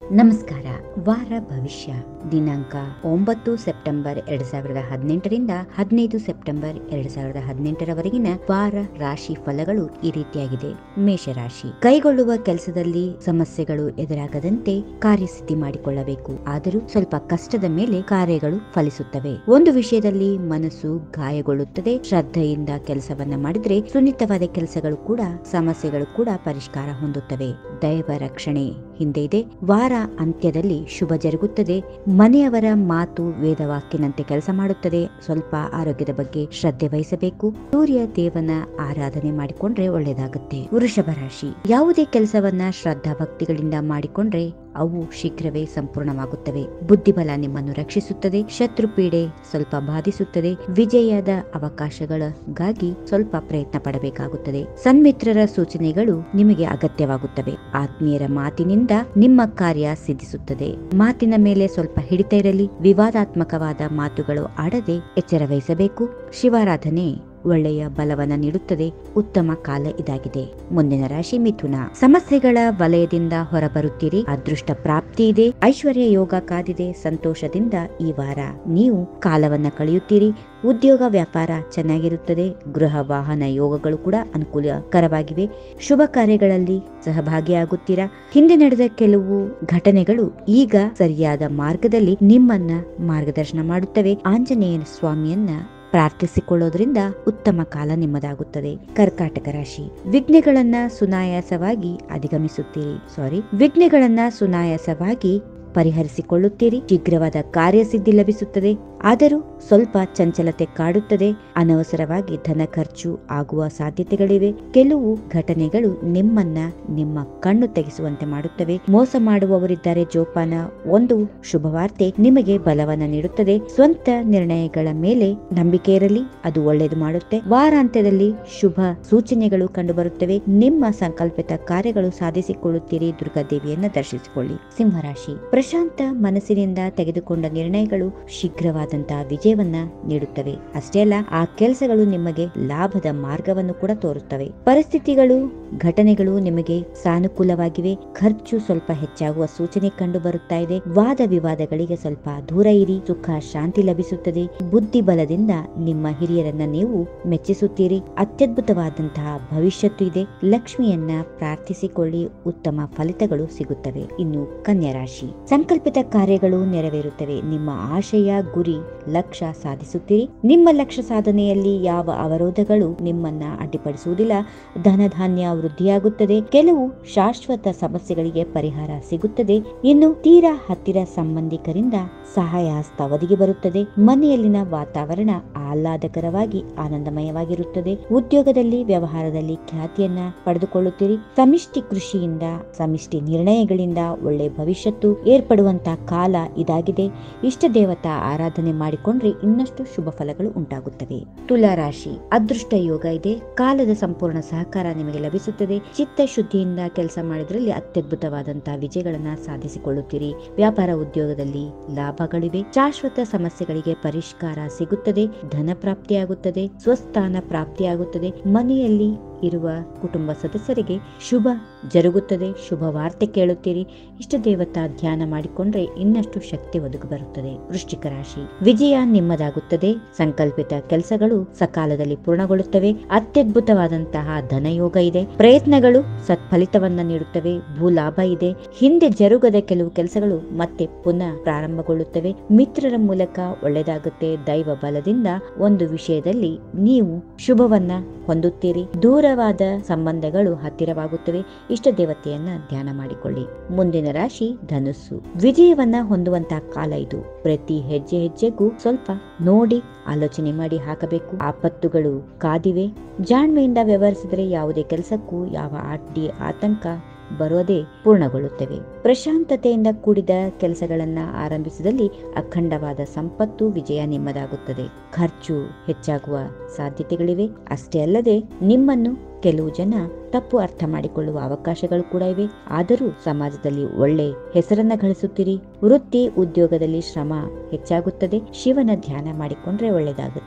ನಮಸ್ಕಾರ ವಾರ ಭವಿಷ್ಯ ದಿನಾಂಕ ಒಂಬತ್ತು ಸೆಪ್ಟೆಂಬರ್ ಎರಡ್ ಸಾವಿರದ ಹದಿನೆಂಟರಿಂದ ಹದಿನೈದು ಸೆಪ್ಟೆಂಬರ್ ಎರಡ್ ಸಾವಿರದ ಹದಿನೆಂಟರವರೆಗಿನ ವಾರ ರಾಶಿ ಫಲಗಳು ಈ ರೀತಿಯಾಗಿದೆ ಮೇಷರಾಶಿ ಕೈಗೊಳ್ಳುವ ಕೆಲಸದಲ್ಲಿ ಸಮಸ್ಯೆಗಳು ಎದುರಾಗದಂತೆ ಕಾರ್ಯಸಿದ್ಧಿ ಮಾಡಿಕೊಳ್ಳಬೇಕು ಆದರೂ ಸ್ವಲ್ಪ ಕಷ್ಟದ ಮೇಲೆ ಕಾರ್ಯಗಳು ಫಲಿಸುತ್ತವೆ ಒಂದು ವಿಷಯದಲ್ಲಿ ಮನಸ್ಸು ಗಾಯಗೊಳ್ಳುತ್ತದೆ ಶ್ರದ್ಧೆಯಿಂದ ಕೆಲಸವನ್ನ ಮಾಡಿದ್ರೆ ಸುನ್ನಿತವಾದ ಕೆಲಸಗಳು ಕೂಡ ಸಮಸ್ಯೆಗಳು ಕೂಡ ಪರಿಷ್ಕಾರ ಹೊಂದುತ್ತವೆ ದೈವ ರಕ್ಷಣೆ ಹಿಂದೆ ಇದೆ ವಾರ ಅಂತ್ಯದಲ್ಲಿ ಶುಭ ಜರುಗುತ್ತದೆ ಮನೆಯವರ ಮಾತು ವೇದವಾಕ್ಯನಂತೆ ಕೆಲಸ ಮಾಡುತ್ತದೆ ಸ್ವಲ್ಪ ಆರೋಗ್ಯದ ಬಗ್ಗೆ ಶ್ರದ್ಧೆ ವಹಿಸಬೇಕು ಸೂರ್ಯ ದೇವನ ಆರಾಧನೆ ಮಾಡಿಕೊಂಡ್ರೆ ಒಳ್ಳೆಯದಾಗುತ್ತೆ ವೃಷಭ ರಾಶಿ ಯಾವುದೇ ಕೆಲಸವನ್ನ ಶ್ರದ್ಧಾ ಭಕ್ತಿಗಳಿಂದ ಮಾಡಿಕೊಂಡ್ರೆ ಅವು ಶೀಘ್ರವೇ ಸಂಪೂರ್ಣವಾಗುತ್ತವೆ ಬುದ್ಧಿಬಲ ನಿಮ್ಮನ್ನು ರಕ್ಷಿಸುತ್ತದೆ ಶತ್ರು ಪೀಡೆ ಸ್ವಲ್ಪ ಬಾಧಿಸುತ್ತದೆ ವಿಜಯದ ಅವಕಾಶಗಳಿಗಾಗಿ ಸ್ವಲ್ಪ ಪ್ರಯತ್ನ ಪಡಬೇಕಾಗುತ್ತದೆ ಸನ್ಮಿತ್ರರ ಸೂಚನೆಗಳು ನಿಮಗೆ ಅಗತ್ಯವಾಗುತ್ತವೆ ಆತ್ಮೀಯರ ಮಾತಿನಿಂದ ನಿಮ್ಮ ಕಾರ್ಯ ಸಿದ್ಧಿಸುತ್ತದೆ ಮಾತಿನ ಮೇಲೆ ಸ್ವಲ್ಪ ಹಿಡಿತ ಇರಲಿ ವಿವಾದಾತ್ಮಕವಾದ ಮಾತುಗಳು ಆಡದೆ ಎಚ್ಚರ ವಹಿಸಬೇಕು ಶಿವಾರಾಧನೆ ಒಳ್ಳೆಯ ಬಲವನ್ನ ನೀಡುತ್ತದೆ ಉತ್ತಮ ಕಾಲ ಇದಾಗಿದೆ ಮುಂದಿನ ರಾಶಿ ಮಿಥುನ ಸಮಸ್ಯೆಗಳ ವಲಯದಿಂದ ಹೊರಬರುತ್ತೀರಿ ಅದೃಷ್ಟ ಪ್ರಾಪ್ತಿ ಇದೆ ಐಶ್ವರ್ಯ ಯೋಗ ಕಾದಿದೆ ಸಂತೋಷದಿಂದ ಈ ವಾರ ನೀವು ಕಾಲವನ್ನ ಕಳೆಯುತ್ತೀರಿ ಉದ್ಯೋಗ ವ್ಯಾಪಾರ ಚೆನ್ನಾಗಿರುತ್ತದೆ ಗೃಹ ವಾಹನ ಯೋಗಗಳು ಕೂಡ ಅನುಕೂಲಕರವಾಗಿವೆ ಶುಭ ಕಾರ್ಯಗಳಲ್ಲಿ ಸಹಭಾಗಿಯಾಗುತ್ತೀರಾ ಹಿಂದೆ ನಡೆದ ಕೆಲವು ಘಟನೆಗಳು ಈಗ ಸರಿಯಾದ ಮಾರ್ಗದಲ್ಲಿ ನಿಮ್ಮನ್ನ ಮಾರ್ಗದರ್ಶನ ಮಾಡುತ್ತವೆ ಆಂಜನೇಯ ಸ್ವಾಮಿಯನ್ನ ಪ್ರಾರ್ಥಿಸಿಕೊಳ್ಳೋದ್ರಿಂದ ಉತ್ತಮ ಕಾಲ ನಿಮ್ಮದಾಗುತ್ತದೆ ಕರ್ಕಾಟಕ ರಾಶಿ ವಿಘ್ನೆಗಳನ್ನ ಸುನಾಯಾಸವಾಗಿ ಅಧಿಗಮಿಸುತ್ತೀರಿ ಸಾರಿ ವಿಘ್ನೆಗಳನ್ನ ಸುನಾಯಾಸವಾಗಿ ಪರಿಹರಿಸಿಕೊಳ್ಳುತ್ತೀರಿ ಶೀಘ್ರವಾದ ಕಾರ್ಯಸಿದ್ಧಿ ಲಭಿಸುತ್ತದೆ ಆದರೂ ಸ್ವಲ್ಪ ಚಂಚಲತೆ ಕಾಡುತ್ತದೆ ಅನವಸರವಾಗಿ ಧನ ಖರ್ಚು ಆಗುವ ಸಾಧ್ಯತೆಗಳಿವೆ ಕೆಲವು ಘಟನೆಗಳು ನಿಮ್ಮನ್ನ ನಿಮ್ಮ ಕಣ್ಣು ತೆಗೆಸುವಂತೆ ಮಾಡುತ್ತವೆ ಮೋಸ ಮಾಡುವವರಿದ್ದಾರೆ ಜೋಪಾನ ಒಂದು ಶುಭವಾರ್ತೆ ನಿಮಗೆ ಬಲವನ್ನ ನೀಡುತ್ತದೆ ಸ್ವಂತ ನಿರ್ಣಯಗಳ ಮೇಲೆ ನಂಬಿಕೆ ಇರಲಿ ಅದು ಒಳ್ಳೆಯದು ಮಾಡುತ್ತೆ ವಾರಾಂತ್ಯದಲ್ಲಿ ಶುಭ ಸೂಚನೆಗಳು ಕಂಡುಬರುತ್ತವೆ ನಿಮ್ಮ ಸಂಕಲ್ಪಿತ ಕಾರ್ಯಗಳು ಸಾಧಿಸಿಕೊಳ್ಳುತ್ತೀರಿ ದುರ್ಗಾದೇವಿಯನ್ನ ದರ್ಶಿಸಿಕೊಳ್ಳಿ ಸಿಂಹರಾಶಿ ಪ್ರಶಾಂತ ಮನಸ್ಸಿನಿಂದ ತೆಗೆದುಕೊಂಡ ನಿರ್ಣಯಗಳು ಶೀಘ್ರವಾದಂತಹ ವಿಜಯವನ್ನ ನೀಡುತ್ತವೆ ಅಷ್ಟೇ ಅಲ್ಲ ಆ ಕೆಲಸಗಳು ನಿಮಗೆ ಲಾಭದ ಮಾರ್ಗವನ್ನು ಕೂಡ ತೋರುತ್ತವೆ ಪರಿಸ್ಥಿತಿಗಳು ಘಟನೆಗಳು ನಿಮಗೆ ಸಾನುಕೂಲವಾಗಿವೆ ಖರ್ಚು ಸ್ವಲ್ಪ ಹೆಚ್ಚಾಗುವ ಸೂಚನೆ ಕಂಡು ಬರುತ್ತಾ ಇದೆ ವಾದ ವಿವಾದಗಳಿಗೆ ಸ್ವಲ್ಪ ದೂರ ಇರಿ ಸುಖ ಶಾಂತಿ ಲಭಿಸುತ್ತದೆ ಬುದ್ಧಿ ಬಲದಿಂದ ನಿಮ್ಮ ಹಿರಿಯರನ್ನ ನೀವು ಮೆಚ್ಚಿಸುತ್ತೀರಿ ಅತ್ಯದ್ಭುತವಾದಂತಹ ಭವಿಷ್ಯತ್ತು ಇದೆ ಲಕ್ಷ್ಮಿಯನ್ನ ಪ್ರಾರ್ಥಿಸಿಕೊಳ್ಳಿ ಉತ್ತಮ ಫಲಿತಗಳು ಸಿಗುತ್ತವೆ ಇನ್ನು ಕನ್ಯಾ ರಾಶಿ ಸಂಕಲ್ಪಿತ ಕಾರ್ಯಗಳು ನೆರವೇರುತ್ತವೆ ನಿಮ್ಮ ಆಶಯ ಗುರಿ ಲಕ್ಷ್ಯ ಸಾಧಿಸುತ್ತೀರಿ ನಿಮ್ಮ ಲಕ್ಷ್ಯ ಸಾಧನೆಯಲ್ಲಿ ಯಾವ ಅವರೋಧಗಳು ನಿಮ್ಮನ್ನ ಅಡ್ಡಿಪಡಿಸುವುದಿಲ್ಲ ಧನಧಾನ್ಯ ವೃದ್ಧಿಯಾಗುತ್ತದೆ ಕೆಲವು ಶಾಶ್ವತ ಸಮಸ್ಯೆಗಳಿಗೆ ಪರಿಹಾರ ಸಿಗುತ್ತದೆ ಇನ್ನು ತೀರಾ ಹತ್ತಿರ ಸಂಬಂಧಿಕರಿಂದ ಸಹಾಯ ಹಸ್ತ ಒದಗಿ ಬರುತ್ತದೆ ಮನೆಯಲ್ಲಿನ ವಾತಾವರಣ ಆಹ್ಲಾದಕರವಾಗಿ ಆನಂದಮಯವಾಗಿರುತ್ತದೆ ಉದ್ಯೋಗದಲ್ಲಿ ವ್ಯವಹಾರದಲ್ಲಿ ಖ್ಯಾತಿಯನ್ನ ಪಡೆದುಕೊಳ್ಳುತ್ತೀರಿ ಸಮಿಷ್ಟಿ ಕೃಷಿಯಿಂದ ಸಮಿಷ್ಟಿ ನಿರ್ಣಯಗಳಿಂದ ಒಳ್ಳೆ ಭವಿಷ್ಯತ್ತು ಏರ್ಪಡುವಂತ ಕಾಲ ಇದಾಗಿದೆ ಇಷ್ಟ ದೇವತಾ ಆರಾಧನೆ ಮಾಡಿಕೊಂಡ್ರೆ ಇನ್ನಷ್ಟು ಶುಭ ಫಲಗಳು ಉಂಟಾಗುತ್ತವೆ ತುಲಾ ರಾಶಿ ಅದೃಷ್ಟ ಯೋಗ ಇದೆ ಕಾಲದ ಸಂಪೂರ್ಣ ಸಹಕಾರ ನಿಮಗೆ ಲಭಿಸುತ್ತದೆ ಚಿತ್ತ ಶುದ್ಧಿಯಿಂದ ಕೆಲಸ ಮಾಡಿದ್ರಲ್ಲಿ ಅತ್ಯದ್ಭುತವಾದಂತಹ ವಿಜಯಗಳನ್ನ ಸಾಧಿಸಿಕೊಳ್ಳುತ್ತೀರಿ ವ್ಯಾಪಾರ ಉದ್ಯೋಗದಲ್ಲಿ ಲಾಭಗಳಿವೆ ಶಾಶ್ವತ ಸಮಸ್ಯೆಗಳಿಗೆ ಪರಿಷ್ಕಾರ ಸಿಗುತ್ತದೆ ಧನ ಪ್ರಾಪ್ತಿಯಾಗುತ್ತದೆ ಸ್ವಸ್ಥಾನ ಪ್ರಾಪ್ತಿಯಾಗುತ್ತದೆ ಮನೆಯಲ್ಲಿ ಇರುವ ಕುಟುಂಬ ಸದಸ್ಯರಿಗೆ ಶುಭ ಜರುಗುತ್ತದೆ ಶುಭ ವಾರ್ತೆ ಕೇಳುತ್ತೀರಿ ಇಷ್ಟ ದೇವತಾ ಧ್ಯಾನ ಮಾಡಿಕೊಂಡ್ರೆ ಇನ್ನಷ್ಟು ಶಕ್ತಿ ಒದಗಿ ಬರುತ್ತದೆ ವೃಶ್ಚಿಕ ರಾಶಿ ವಿಜಯ ನಿಮ್ಮದಾಗುತ್ತದೆ ಸಂಕಲ್ಪಿತ ಕೆಲಸಗಳು ಸಕಾಲದಲ್ಲಿ ಪೂರ್ಣಗೊಳ್ಳುತ್ತವೆ ಅತ್ಯದ್ಭುತವಾದಂತಹ ಧನಯೋಗ ಇದೆ ಪ್ರಯತ್ನಗಳು ಸತ್ಫಲಿತವನ್ನ ನೀಡುತ್ತವೆ ಭೂಲಾಭ ಇದೆ ಹಿಂದೆ ಜರುಗದ ಕೆಲವು ಕೆಲಸಗಳು ಮತ್ತೆ ಪುನಃ ಪ್ರಾರಂಭಗೊಳ್ಳುತ್ತವೆ ಮಿತ್ರರ ಮೂಲಕ ಒಳ್ಳೆಯದಾಗುತ್ತೆ ದೈವ ಬಲದಿಂದ ಒಂದು ವಿಷಯದಲ್ಲಿ ನೀವು ಶುಭವನ್ನ ಹೊಂದುತ್ತೀರಿ ದೂರವಾದ ಸಂಬಂಧಗಳು ಹತ್ತಿರವಾಗುತ್ತವೆ ಇಷ್ಟ ದೇವತೆಯನ್ನ ಧ್ಯಾನ ಮಾಡಿಕೊಳ್ಳಿ ಮುಂದಿನ ರಾಶಿ ಧನುಸ್ಸು ವಿಜಯವನ್ನ ಹೊಂದುವಂತಹ ಕಾಲ ಇದು ಪ್ರತಿ ಹೆಜ್ಜೆ ಹೆಜ್ಜೆಗೂ ಸ್ವಲ್ಪ ನೋಡಿ ಆಲೋಚನೆ ಮಾಡಿ ಹಾಕಬೇಕು ಆಪತ್ತುಗಳು ಕಾದಿವೆ ಜಾಣ್ಮೆಯಿಂದ ವ್ಯವಹರಿಸಿದರೆ ಯಾವುದೇ ಕೆಲಸಕ್ಕೂ ಯಾವ ಅಡ್ಡಿ ಆತಂಕ ಬರೋದೇ ಪೂರ್ಣಗೊಳ್ಳುತ್ತವೆ ಪ್ರಶಾಂತತೆಯಿಂದ ಕೂಡಿದ ಕೆಲಸಗಳನ್ನ ಆರಂಭಿಸಿದಲ್ಲಿ ಅಖಂಡವಾದ ಸಂಪತ್ತು ವಿಜಯ ನಿಮ್ಮದಾಗುತ್ತದೆ ಖರ್ಚು ಹೆಚ್ಚಾಗುವ ಸಾಧ್ಯತೆಗಳಿವೆ ಅಷ್ಟೇ ಅಲ್ಲದೆ ನಿಮ್ಮನ್ನು ಕೆಲವು ಜನ ತಪ್ಪು ಅರ್ಥ ಮಾಡಿಕೊಳ್ಳುವ ಅವಕಾಶಗಳು ಕೂಡ ಇವೆ ಆದರೂ ಸಮಾಜದಲ್ಲಿ ಒಳ್ಳೆ ಹೆಸರನ್ನ ಗಳಿಸುತ್ತೀರಿ ವೃತ್ತಿ ಉದ್ಯೋಗದಲ್ಲಿ ಶ್ರಮ ಹೆಚ್ಚಾಗುತ್ತದೆ ಶಿವನ ಧ್ಯಾನ ಮಾಡಿಕೊಂಡ್ರೆ ಒಳ್ಳೆಯದಾಗುತ್ತೆ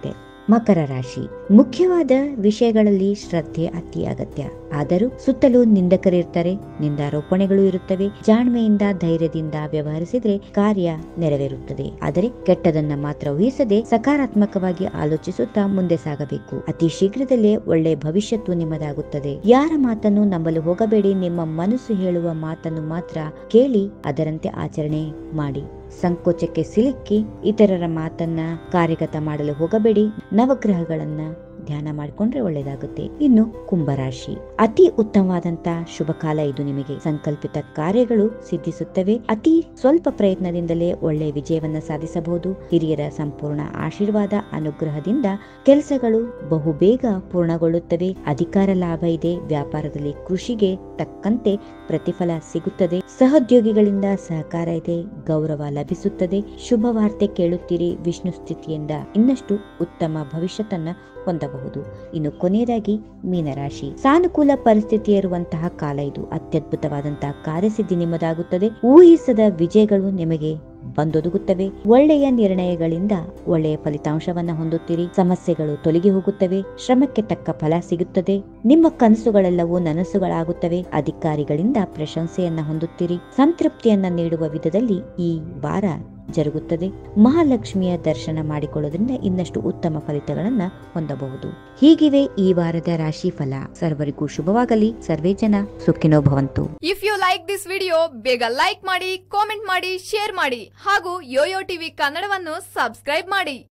ಮಕರ ರಾಶಿ ಮುಖ್ಯವಾದ ವಿಷಯಗಳಲ್ಲಿ ಶ್ರದ್ಧೆ ಅತಿ ಅಗತ್ಯ ಆದರೂ ಸುತ್ತಲೂ ನಿಂದಕರಿರ್ತಾರೆ ನಿಂದಾರೋಪಣೆಗಳು ಇರುತ್ತವೆ ಜಾಣ್ಮೆಯಿಂದ ಧೈರ್ಯದಿಂದ ವ್ಯವಹರಿಸಿದ್ರೆ ಕಾರ್ಯ ನೆರವೇರುತ್ತದೆ ಆದರೆ ಕೆಟ್ಟದನ್ನ ಮಾತ್ರ ಊಹಿಸದೆ ಸಕಾರಾತ್ಮಕವಾಗಿ ಆಲೋಚಿಸುತ್ತಾ ಮುಂದೆ ಸಾಗಬೇಕು ಅತಿ ಶೀಘ್ರದಲ್ಲೇ ಒಳ್ಳೆ ಭವಿಷ್ಯತ್ತು ನಿಮ್ಮದಾಗುತ್ತದೆ ಯಾರ ಮಾತನ್ನು ನಂಬಲು ಹೋಗಬೇಡಿ ನಿಮ್ಮ ಮನಸ್ಸು ಹೇಳುವ ಮಾತನ್ನು ಮಾತ್ರ ಕೇಳಿ ಅದರಂತೆ ಆಚರಣೆ ಮಾಡಿ ಸಂಕೋಚಕ್ಕೆ ಸಿಲುಕಿ ಇತರರ ಮಾತನ್ನ ಕಾರ್ಯಗತ ಮಾಡಲು ಹೋಗಬೇಡಿ ನವಗ್ರಹಗಳನ್ನ ಧ್ಯಾನ ಮಾಡಿಕೊಂಡ್ರೆ ಒಳ್ಳೆಯದಾಗುತ್ತೆ ಇನ್ನು ಕುಂಭರಾಶಿ ಅತಿ ಉತ್ತಮವಾದಂತ ಶುಭ ಕಾಲ ಇದು ನಿಮಗೆ ಸಂಕಲ್ಪಿತ ಕಾರ್ಯಗಳು ಸಿದ್ಧಿಸುತ್ತವೆ ಅತಿ ಸ್ವಲ್ಪ ಪ್ರಯತ್ನದಿಂದಲೇ ಒಳ್ಳೆ ವಿಜಯವನ್ನ ಸಾಧಿಸಬಹುದು ಹಿರಿಯರ ಸಂಪೂರ್ಣ ಆಶೀರ್ವಾದ ಅನುಗ್ರಹದಿಂದ ಕೆಲಸಗಳು ಬಹುಬೇಗ ಪೂರ್ಣಗೊಳ್ಳುತ್ತವೆ ಅಧಿಕಾರ ಲಾಭ ಇದೆ ವ್ಯಾಪಾರದಲ್ಲಿ ಕೃಷಿಗೆ ತಕ್ಕಂತೆ ಪ್ರತಿಫಲ ಸಿಗುತ್ತದೆ ಸಹೋದ್ಯೋಗಿಗಳಿಂದ ಸಹಕಾರ ಇದೆ ಗೌರವ ಲಭಿಸುತ್ತದೆ ಶುಭ ವಾರ್ತೆ ಕೇಳುತ್ತೀರಿ ವಿಷ್ಣು ಸ್ಥಿತಿಯಿಂದ ಇನ್ನಷ್ಟು ಉತ್ತಮ ಭವಿಷ್ಯತನ್ನ ಹೊಂದಬಹುದು ಇನ್ನು ಕೊನೆಯದಾಗಿ ಮೀನರಾಶಿ ಸಾನುಕೂಲ ಪರಿಸ್ಥಿತಿ ಇರುವಂತಹ ಕಾಲ ಇದು ಅತ್ಯದ್ಭುತವಾದಂತಹ ಕಾರ್ಯಸಿದ್ಧಿ ನಿಮ್ಮದಾಗುತ್ತದೆ ಊಹಿಸದ ವಿಜಯಗಳು ನಿಮಗೆ ಬಂದೊದಗುತ್ತವೆ ಒಳ್ಳೆಯ ನಿರ್ಣಯಗಳಿಂದ ಒಳ್ಳೆಯ ಫಲಿತಾಂಶವನ್ನ ಹೊಂದುತ್ತೀರಿ ಸಮಸ್ಯೆಗಳು ತೊಲಗಿ ಹೋಗುತ್ತವೆ ಶ್ರಮಕ್ಕೆ ತಕ್ಕ ಫಲ ಸಿಗುತ್ತದೆ ನಿಮ್ಮ ಕನಸುಗಳೆಲ್ಲವೂ ನನಸುಗಳಾಗುತ್ತವೆ ಅಧಿಕಾರಿಗಳಿಂದ ಪ್ರಶಂಸೆಯನ್ನ ಹೊಂದುತ್ತೀರಿ ಸಂತೃಪ್ತಿಯನ್ನ ನೀಡುವ ವಿಧದಲ್ಲಿ ಈ ವಾರ ಜರುಗುತ್ತದೆ ಮಹಾಲಕ್ಷ್ಮಿಯ ದರ್ಶನ ಮಾಡಿಕೊಳ್ಳೋದ್ರಿಂದ ಇನ್ನಷ್ಟು ಉತ್ತಮ ಫಲಿತಗಳನ್ನ ಹೊಂದಬಹುದು ಹೀಗಿವೆ ಈ ವಾರದ ರಾಶಿ ಫಲ ಸರ್ವರಿಗೂ ಶುಭವಾಗಲಿ ಸರ್ವೇ ಜನ ಸುಖಿನೋ ಭವಂತು if you like this video ಬೇಗ ಲೈಕ್ ಮಾಡಿ ಕಾಮೆಂಟ್ ಮಾಡಿ ಶೇರ್ ಮಾಡಿ ಹಾಗೂ ಯೋಯೋ ಟಿವಿ ಕನ್ನಡವನ್ನು ಸಬ್ಸ್ಕ್ರೈಬ್ ಮಾಡಿ